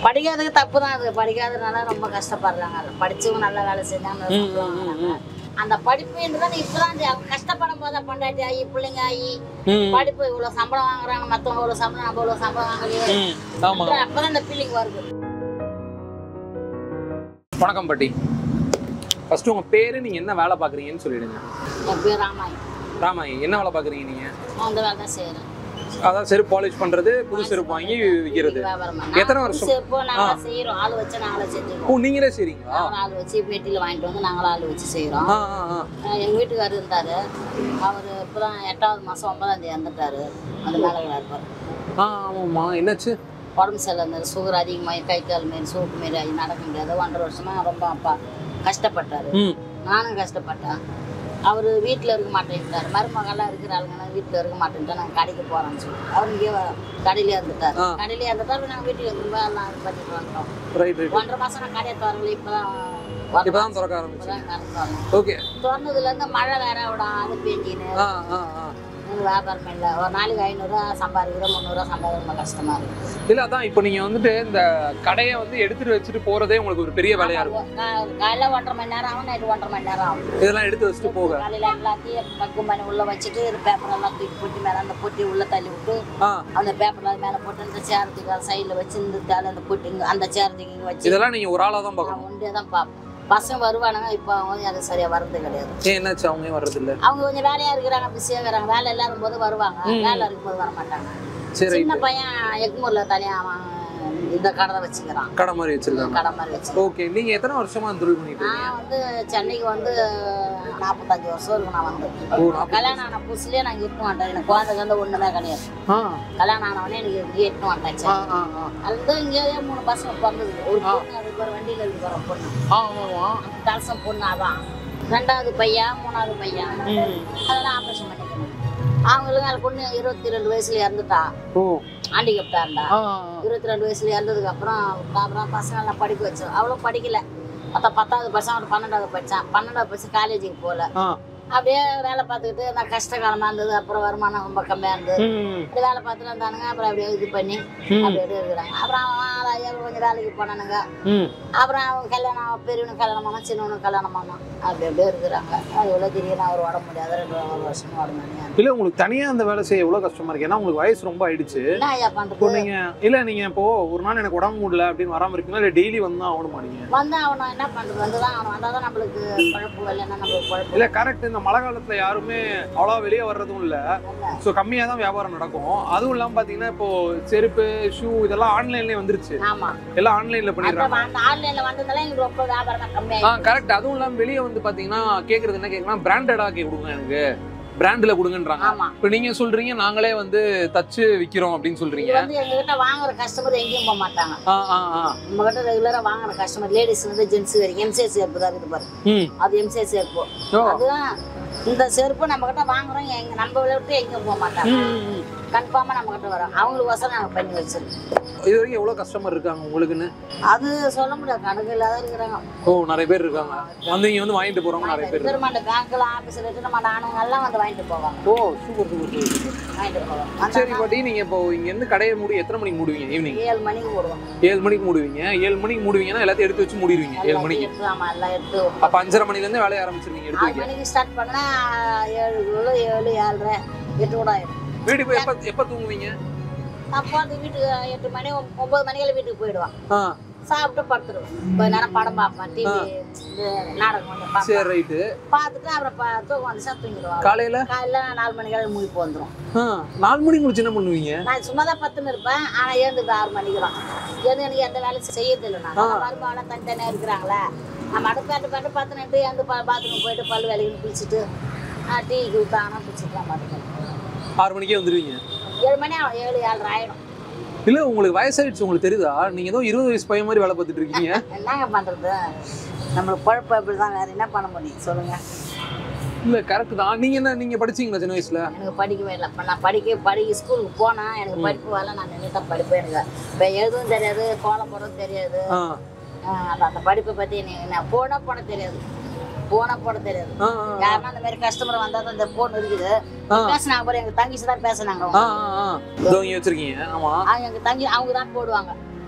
படிக்காததுக்கு தப்பு தான் அது படிக்காததுனால ரொம்ப கஷ்டப்படுறாங்க படிச்சவங்க நல்ல வேலை செஞ்சாங்க ம், ம், ம், ம். அந்த படிப்புன்றது இப்பதான் ஜ- அவங்க கஷ்டப்படும் போது பொண்டாட்டி ஆகி பிள்ளைங்க ஆகி ம், படிப்பு இவ்வளவு சம்பளம் வாங்குறாங்க மத்தவங்க இவ்வளவு சம்பளம் நம்ம இவ்வளவு சம்பளம் வாங்கலையே ம். ஆமா அப்பதான் இந்த ஃபீலிங் வருது வணக்கம் பாட்டி ஃபர்ஸ்ட் உங்க பேரு நீங்க என்ன வேலை பாக்குறீங்கன்னு சொல்லிடுங்க என் பேர் ராமாயி ராமாயி என்ன வேலை பாக்குறீங்க நீங்க நான் அந்த வேலை தான் செய்யறேன் அதான் செருப்பு பாலிஷ் பண்றது புது செருப்பு வாங்கி விற்கிறது வியாபாரம் பண்ண. எத்தனை நான் வருஷம்? புதுசு இப்போ நாங்களா செய்யறோம் ஆள் வச்சு நாங்களே செஞ்சுருவோம் ஓ நீங்களே செய்றீங்களா நாங்களும் ஆள் வச்சு பெட்டியில் வாங்கிட்டு வந்து நாங்களும் ஆள் வச்சு செய்கிறோம் ஆ ஆ ஆ எங்கள் வீட்டுக்காரர் இருந்தார் அவர் இப்போ தான் எட்டாவது மாதம் ஒன்பதாம் தேதி இறந்துட்டாரு அந்த மேலே இருப்பார் ஆ ஆமாம்மா என்னாச்சு உடம்பு சரியில்லை இருந்தார் சுகர் அதிகமாகி கை கால் மாரி சூப்பு மாரி ஆகி நடக்க முடியாது ஒன்றரை வருஷமாக ரொம்ப அப்பா கஷ்டப்பட்டார் ம் நானும் கஷ்டப்பட்டேன் அவர் வீட்டில் இருக்க மாட்டேன்ட்டார் மருமகள்லாம் இருக்கிற ஆளுங்கன்னா வீட்டில் இருக்க மாட்டேன்ட்டா நாங்கள் கடைக்கு போகிறோன்னு சொல்லி அவர் இங்கே கடையிலே இருந்துட்டார் ஆ. கடையிலே இருந்துட்டார் நாங்கள் வீட்டுக்கு வந்து எல்லாம் இது பண்ணிட்டு வந்துட்டோம் ரைட் ரைட் ஒன்றரை மாதம் நான் கடையை திறக்கல இப்போ தான் இப்பதான் திறக்க ஆரம்பிச்சு இப்போதான் திறந்தோம் ஓகே திறந்ததுலேருந்து மழை வேற விடாது பெஞ்சின்னு ஆ ஆ ஆ எனக்கு வியாபாரம் இல்லை ஒரு நாளைக்கு ஐநூறுரூவா சம்பாதிக்கிறோம் முந்நூறுரூவா சம்பாதிக்க ரொம்ப கஷ்டமா இருக்கு இல்ல அதான் இப்போ நீங்க வந்துட்டு இந்த கடையை வந்து எடுத்துட்டு வச்சுட்டு போறதே உங்களுக்கு ஒரு பெரிய வேலையா இருக்கும் கா- காலையில ஒன்றரை மணி நேரம் ஆகும் நைட்டு ஒன்றரை மணி நேரம் ஆகும் இதெல்லாம் எடுத்து வச்சுட்டு போக காலையில எல்லாத்தையும் பக்கு பண்ணி உள்ள வச்சுட்டு பேப்பர் எல்லாம் தூக்கி போட்டு மேலே அந்த பொட்டி உள்ள தள்ளி விட்டு ஆ அந்த பேப்பர்ல மேலே போட்டு இந்த சேரத்துக்கு சைடில் வச்சு இந்த தேலை அந்த பொட்டி இங்க- அந்த சேரத்துக்கு இங்கே வச்சு இதெல்லாம் நீங்க ஒரு ஆளா தான் பார்க்கணும் நான் ஒன்றே தான் பார்ப்பேன் பசங்க வருவானுங்க இப்போ அவங்க அது சரியா வர்றது கிடையாது ஏன் என்னாச்சு அவங்க ஏன் வர்றது இல்ல அவங்க கொஞ்சம் வேலையா இருக்கிறாங்க பிஸியாக இருக்கிறாங்க வேலை இல்லாத போது வருவாங்க வேலை இருக்கும்போது வர மாட்டாங்க சரி சின்ன பையன் எக்மூர்ல தனியா அவன் இந்த கடை தான் வச்சுக்கிறான் கடை மாதிரி வச்சிருக்காங்க கடை மாதிரி வச்சு ஓகே நீங்க எத்தனை வருஷமா அந்த தொழில் பண்ணிட்டு இருக்கீங்க நான் வந்து சென்னைக்கு வந்து நாற்பத்தஞ்சு வருஷம் இருக்கு நான் வந்து ஓ நாற்பது கல்யாணம் ஆன புதுசுலயே நான் இருக்க மாட்டேன் எனக்கு குழந்தைக்கு வந்து ஒண்ணுமே கிடையாது ஆ கல்யாணம் ஆனவனே எனக்கு இங்கே இருக்க மாட்டேன் ஆ ஆ ஆ அது இங்கேயே மூணு பசங்க பிறந்தது ஒரு பொண்ணு அதுக்கு ஒரு வண்டியில இருக்கு ஒரு பொண்ணு ஆ ஆமாமா தலசம் பொண்ணு அதான் ரெண்டாவது பையன் மூணாவது பையன் ம் அதெல்லாம் ஆப்ரேஷன் பண்ணிக்கணும் அவங்களுக்கு அந்த பொண்ணு இருபத்தி ரெண்டு வயசுல இறந்துட்டா ஓ ஆண்டிகப்டா இருந்தா ஆ இருபத்தி ரெண்டு வயசுல இறந்ததுக்கு அப்புறம் அப்புறம் பசங்க எல்லாம் படிக்க வச்சோம் அவ்வளோ படிக்கல மொத்த பத்தாவது படிச்சான் அவன் பன்னெண்டாவது படிச்சான் பன்னெண்டாவது படிச்சு காலேஜுக்கு போகல ஆ அப்படியே வேலை பார்த்துக்கிட்டு நான் கஷ்ட காலமா இருந்தது அப்புறம் வருமானம் ரொம்ப கம்மியா இருந்தது ம் அப்படி வேலை பார்த்துட்டு இருந்தானுங்க அப்புறம் அப்படியே இது பண்ணி ம். அப்படியே அப்படியே இருக்கிறாங்க அப்புறம் அவன் ஐயா கொஞ்சம் வேலைக்கு போனானுங்க ம் அப்புறம் அவன் கல்யாணம் அவன் பெரியவனுக்கு கல்யாணம் ஆனா சின்னவனுக்கு கல்யாணம் ஆனா அப்படி அப்படியே இருக்கிறாங்க அது எவ்வளோ திடீர்னு அவர் உடம்பு முடியாது ரெண்டு ஒரு வருஷம் உடம்பு முடியாது இல்ல உங்களுக்கு தனியா அந்த வேலை செய்ய எவ்வளவு கஷ்டமா இருக்கு ஏன்னா உங்களுக்கு வயசு ரொம்ப ஆயிடுச்சு என்ன ஐயா இப்போ பண்றது நீங்க இல்ல நீங்க இப்போ ஒரு நாள் எனக்கு உடம்பு முடியல அப்படின்னு வராம இருக்கீங்களா இல்ல டெய்லி வந்து ஆகணுமா நீங்க வந்து அவனை என்ன பண்றது வந்துதான் அவன் வந்தாதான் நம்மளுக்கு குழப்பு இல்லைன்னா நம்மளுக்கு குழப்பு இல்ல கரெக்ட் இந்த மழை காலத்துல யாருமே அவ்வளவா வெளியே வர்றதும் இல்ல இல்லை. ஸோ கம்மியா தான் வியாபாரம் நடக்கும் அதுவும் இல்லாம பாத்தீங்கன்னா இப்போ செருப்பு ஷூ இதெல்லாம் ஆன்லைன்லயே வந்துருச்சு ஆமா எல்லாம் ஆன்லைன்ல அந்த பண்ணிடுறாங்க அந்த ஆன்லைன்ல வந்ததெல்லாம் எனக்கு ரொம்ப வியாபாரம் ஆ கம்மியாயிடுச்சு கரெக்ட் அதுவும் இல்லாம வெளியே வந்து பாத்தீங்கன்னா கேக்குறது என்ன கேக்குறா பிராண்டடா கே கொடுங்க எனக்கு பிராண்ட்ல கொடுங்கன்றாங்க ஆமா இப்போ நீங்க சொல்றீங்க நாங்களே வந்து தச்சு விக்கிறோம் அப்படின்னு இது சொல்றீங்க வந்து எங்க கிட்ட வாங்குற கஸ்டமர் எங்கேயும் போக மாட்டாங்க ஆ ஆ ஆ நம்ம கிட்ட ரெகுலரா வாங்குற கஸ்டமர் லேடிஸ் வந்து ஜென்ஸ் வரைக்கும் எம்சிஎஸ் செருப்பு தான் இருக்குது பாரு ம் அது எம்சிஎஸ் செருப்பு ஓ அதுதான் இந்த செருப்பு நம்ம கிட்ட வாங்குறோம் எங்க நம்ம விட்டு எங்கேயும் போக மாட்டாங்க ம், ம், ம். கன்ஃபார்மா நம்ம கிட்ட வரோம் அவங்களுக்கு வசம் நாங்க பண்ணி வச்சிருக்கோம் இது வரைக்கும் எவ்வளவு கஸ்டமர் இருக்காங்க உங்களுக்குன்னு அது சொல்ல முடியாது கணக்கு இல்லாத இருக்கிறாங்க ஓ நிறைய பேர் இருக்காங்க வந்து இங்க வந்து வாங்கிட்டு போறவங்க நிறைய பேர் இருக்காங்க. திருமண்ட பேங்க்ல ஆபீஸ்ல திருமண்ட ஆனவங்க எல்லாம் வந்து வாங்கிட்டு போவாங்க ஓ சூப்பர் சூப்பர் சூப்பர் வாங்கிட்டு போவாங்க சரி அந்த பாட்டி நீங்க இப்போ இங்க இருந்து கடையை மூடி எத்தனை மணிக்கு மூடுவீங்க ஈவினிங் ஏழு மணிக்கு போடுவோம் ஏழு மணிக்கு மூடுவீங்க ஏழு மணிக்கு மூடுவீங்கன்னா எல்லாத்தையும் எடுத்து வச்சு மூடிடுவீங்க ஏழு மணிக்கு எடுத்து ஆமா எல்லாம் எடுத்து அப்ப அஞ்சரை மணில இருந்து வேலைய ஆரம்பிச்சிருவீங்க எடுத்து ஆறு வைக்க மணிக்கு ஸ்டார்ட் பண்ணா ஏழு ஏழு ஏழு ஏழரை எட்டு கூட ஆயிடும் வீட்டுக்கு போய் எப்ப எப்ப தூங்குவீங்க அப்போ அந்த வீட்டுக்கு எட்டு மணி ஒம்- ஒன்பது மணிக்கெல்லாம் வீட்டுக்கு போயிடுவான் ஆ சாப்பிட்டு படுத்துருவோம் கொஞ்ச நேரம் படம் பார்ப்பேன் டிவி இந்த நாடகம் கொஞ்சம் பார்ப்பேன் சரி ரைட்டு பார்த்துட்டு அப்புறம் ப- தூக்கம் வந்துச்சா தூங்கிடுவாங்க காலையில காலையில நாலு மணிக்கெல்லாம் முழிப்பு வந்துடும் ஆ, நாலு மணிக்கு முடிச்சு என்ன பண்ணுவீங்க நான் சும்மா தான் பத்துன்னு இருப்பேன் ஆனால் எழுந்துட்டு ஆறு மணிக்கு தான் எழுந்து எனக்கு எந்த வேலையும் செய்யறது இல்லை நான் மருமகளாம் தனித்தனியாக இருக்கிறாங்களே நம்ம அடுப்பு பாட்டு பாட்டு பத்து நிட்டு எழுந்து பா பாத்ரூம் போயிட்டு பல் வேலைக்கு குளிச்சுட்டு டீ கொடுத்தாங்கன்னா குடிச்சிக்கலாம் பார்த்துக்கலாம் ஆறு மணிக்கே வந்துருவீங்க ஏழு மணி ஆகும் ஏழு ஏழரை ஆயிடும் இல்ல உங்களுக்கு வயசாயிடுச்சு உங்களுக்கு தெரியுதா நீங்க ஏதோ இருபது வயசு பையன் மாதிரி வேலை பார்த்துட்டு இருக்கீங்க என்னங்க பண்ணுறது நம்மளுக்கு குழப்பம் அப்படி தான் வேறு என்ன பண்ண முடியும் சொல்லுங்கள் இல்ல கரெக்ட் தான் நீங்க என்ன நீங்க படிச்சீங்களா சின்ன வயசுல எனக்கு படிக்கவே இல்லை இப்போ நான் படிக்க படிக்க ஸ்கூலுக்கு போனேன் எனக்கு படிப்பு வரல நான் நின்று தான் படிப்பேன் எனக்கு இப்போ எழுதுவும் தெரியாது கோலம் போடவும் தெரியாது ஆ ஆஹ் அந்த அந்த படிப்பை பற்றி நான் போனா போட தெரியாது போனா போட தெரியாது ஆ யாருன்னா அந்த மாதிரி கஸ்டமர் வந்தா தான் இந்த போன் இருக்குது ஆ. பேசினாங்க பாரு எங்க தங்கிச்சு தான் பேசினாங்க ஆ ஆ ஆ இதோ இங்க வச்சிருக்கீங்க ஆமா அவங்க எங்க தங்கி அவங்க தான் போடுவாங்க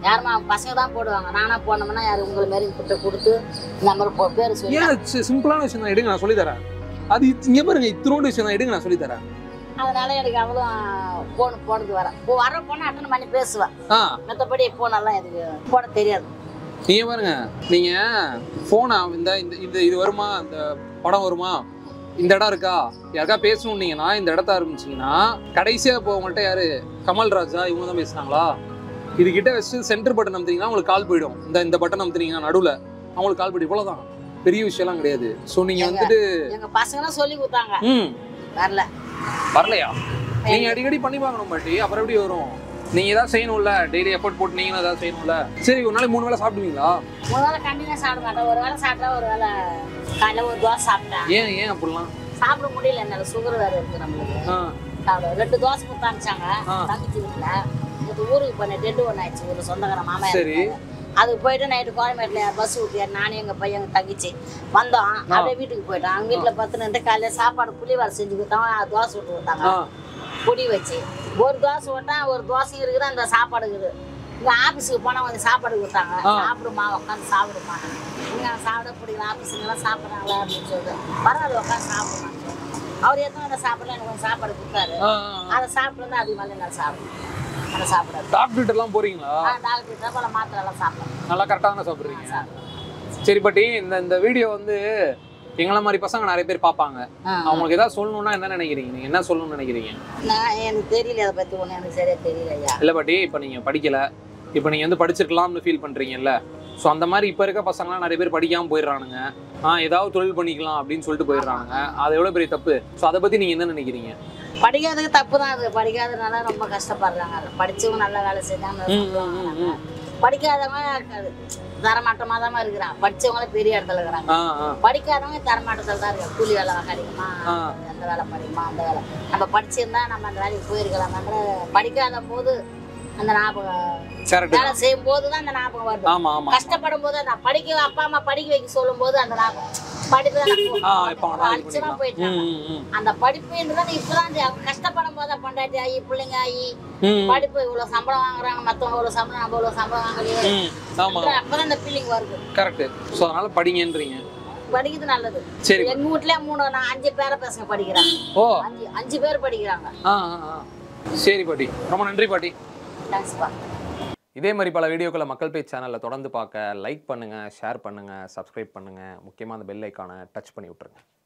யாருமா பசங்க தான் போடுவாங்க நானா போனோம்னா யாரு உங்களை மாதிரி கிட்ட கொடுத்து இந்த மாதிரி போ- பேரு சொல்லி ஏன் சி- சிம்பிளான விஷயம் தான் எடுங்க நான் சொல்லி தரேன் அது இத்- இங்க பாருங்க இத்தினோண்டு விஷயம் தான் எடுங்க நான் சொல்லி தரேன் அதனால எனக்கு அவளும் போன் போனது வரேன் இப்போ வர போனா அட்டன் பண்ணி பேசுவேன் ஆ மற்றபடி போனெல்லாம் எனக்கு போட தெரியாது நீங்க பாருங்க நீங்க போனா இந்த இந்த இந்த இது வருமா இந்த படம் வருமா இந்த இடம் இருக்கா யாருக்கா பேசணும்னீங்கன்னா இந்த இடத்த ஆரம்பிச்சீங்கன்னா கடைசியா இப்போ உங்கள்கிட்ட யாரு கமல் ராஜா இவங்க தான் பேசுனாங்களா இது கிட்ட வச்சு சென்டர் பட்டன் அமுத்துனீங்கன்னா உங்களுக்கு கால் போயிடும் இந்த இந்த பட்டன் அமுத்துனீங்கன்னா நடுவுல அவங்களுக்கு கால் போயிடும் இவ்வளவுதான் பெரிய விஷயம்லாம் கிடையாது ஸோ நீங்க வந்துட்டு எங்க பசங்க சொல்லி கொடுத்தாங்க ம் வரல வரலையா நீங்க அடிக்கடி பண்ணி பார்க்கணும் பாட்டி அப்புறம் எப்படி வரும் நீங்க ஏதாவது செய்யணும்ல டெய்லி எஃபோர்ட் போட்டு நீங்களும் ஏதாவது செய்யணும்ல சரி ஒரு நாளைக்கு மூணு வேளை சாப்பிடுவீங்களா ஒரு வேளை கண்டினியூ சாப்பிட மாட்டேன் ஒரு வேளை சாப்பிட்டா ஒரு வேளை காலைல ஒரு தோசை சாப்பிட்டேன் ஏன் ஏன் அப்படிலாம் சாப்பிட முடியல என்னால சுகர் வேற இருக்கு நம்மளுக்கு ஆ சாப்பிட ரெண்டு தோசை கொடுத்து அனுப்பிச்சாங்க ஆ. தங்கச்சி வீட்டுல இது ஊருக்கு போனேன் டெட்டு ஒன்று ஆயிடுச்சு ஒரு சொந்தக்கார மாமா சரி. இருந்தாரு. அதுக்கு போயிட்டு நைட்டு கோயம்பேட்டில் பஸ் ஊட்டியார் நானும் எங்க பையன் எங்க தங்கச்சி வந்தோம் அப்படியே வீட்டுக்கு போயிட்டோம் அவங்க வீட்டுல பத்து நின்று காலையில சாப்பாடு புளிவார செஞ்சு கொடுத்தாங்க தோசை விட்டு கொடுத்தாங்க ஆ பொடி வச்சு ஒரு தோசை விட்டா ஒரு தோசை இருக்குது அந்த சாப்பாடு இருக்குது இங்க ஆபீஸுக்கு போனா கொஞ்சம் சாப்பாடு கொடுத்தாங்க ஆ. சாப்பிடுமா உட்காந்து சாப்பிடுமா இங்க சாப்பிட பிடிக்கல ஆபீஸுங்கெல்லாம் சாப்பிட்றாங்களா அப்படின்னு சொல்லிட்டு பரவாயில்ல உட்காந்து சாப்பிடுமான்னு சொல்லி அவர் எத்தனை அந்த சாப்பிடல எனக்கு கொஞ்சம் சாப்பாடு கொடுத்தாரு ஆ, ஆ, ஆ. அதை சாப்பிட்டு அது மேலே நான் சாப்பிடுவேன் அதை சாப்பிடாது டாக்டர் எல்லாம் போறீங்களா டாக்டர் தான் பல மாத்திரை எல்லாம் சாப்பிடுவேன் நல்லா கரெக்டாக சாப்பிடுறீங்க சரி பாட்டி இந்த இந்த வீடியோ வந்து எங்கள மாதிரி பசங்க நிறைய பேர் பார்ப்பாங்க அவங்களுக்கு ஏதாவது சொல்லணும்னா என்ன நினைக்கிறீங்க நீங்க என்ன சொல்லணும்னு நினைக்கிறீங்க நான் எனக்கு தெரியல அதை பத்தி ஒண்ணு எனக்கு சரியா தெரியல ஐயா இல்ல பாட்டி இப்போ நீங்க படிக்கல இப்போ நீங்க வந்து படிச்சிருக்கலாம்னு ஃபீல் பண்றீங்கல்ல ஸோ அந்த மாதிரி இப்போ இருக்க பசங்கலாம் நிறைய பேர் படிக்காம போயிடுறானுங்க ஆ ஏதாவது தொழில் பண்ணிக்கலாம் அப்படின்னு சொல்லிட்டு போயிடுறானுங்க அது எவ்வளோ பெரிய தப்பு ஸோ அதை பத்தி நீங்க என்ன நினைக்கிறீங்க படிக்காததுக்கு தப்பு தான் அது படிக்காததுனால ரொம்ப கஷ்டப்படுறாங்க படிச்சவங்க நல்ல வேலை செஞ்சாங்க நல்ல ம், சம்பளம் ம், வாங்குறாங்க. ம். படிக்காதவங்க அது தரமாட்டமா தான் இருக்கிறான் படிச்சவங்களே பெரிய இடத்துல இருக்கிறாங்க ஆ ஆ படிக்காதவங்க தரமாட்டத்தில் தான் இருக்காங்க கூலி வேலை கிடைக்குமா ஆ. அந்த வேலை படிக்குமா அந்த வேலை நம்ம படிச்சிருந்தா நம்ம அந்த வேலைக்கு போயிருக்கலாம்ன்ற படிக்காத போது அந்த ஞாபகம் கரெக்ட் வேலை செய்யும் போது தான் அந்த ஞாபகம் வருது ஆமா ஆமா கஷ்டப்படும் போது அந்த படிக்க அப்பா அம்மா படிக்க வைக்க சொல்லும் போது அந்த ஞாபகம் படிப்பு ஆ இப்போ தான் அடிச்சுதான் போயிட்டாங்க ம் ம், ம் அந்த படிப்புன்றது இப்பதான் அந்த அவங்க கஷ்டப்படும் போது பொண்டாட்டி ஆகி பிள்ளைங்க ஆகி ம் படிப்பு இவ்வளவு சம்பளம் வாங்குறாங்க மத்தவங்க இவ்வளவு சம்பளம் நம்ம இவ்வளவு சம்பளம் வாங்கலையே ம் ஆமா அப்பதான் அந்த ஃபீலிங் வருது கரெக்ட் ஸோ அதனால படிங்கன்றீங்க படிக்கிறது நல்லது சரி எங்க வீட்லயே மூணு நான் அஞ்சு பேரை பசங்க படிக்கிறாங்க ஓ அஞ்சு அஞ்சு பேர் படிக்கிறாங்க ஆ ஆ ஆ. சரி பாட்டி ரொம்ப நன்றி பாட்டி தேங்க்ஸ்ப்பா இதே மாதிரி பல வீடியோக்களை மக்கள் பேஜ் சேனலில் தொடர்ந்து பார்க்க லைக் பண்ணுங்கள் ஷேர் பண்ணுங்கள் சப்ஸ்கிரைப் பண்ணுங்கள் முக்கியமாக அந்த பெல் ஐக்கானை டச் பண்ணி விட்ருங்க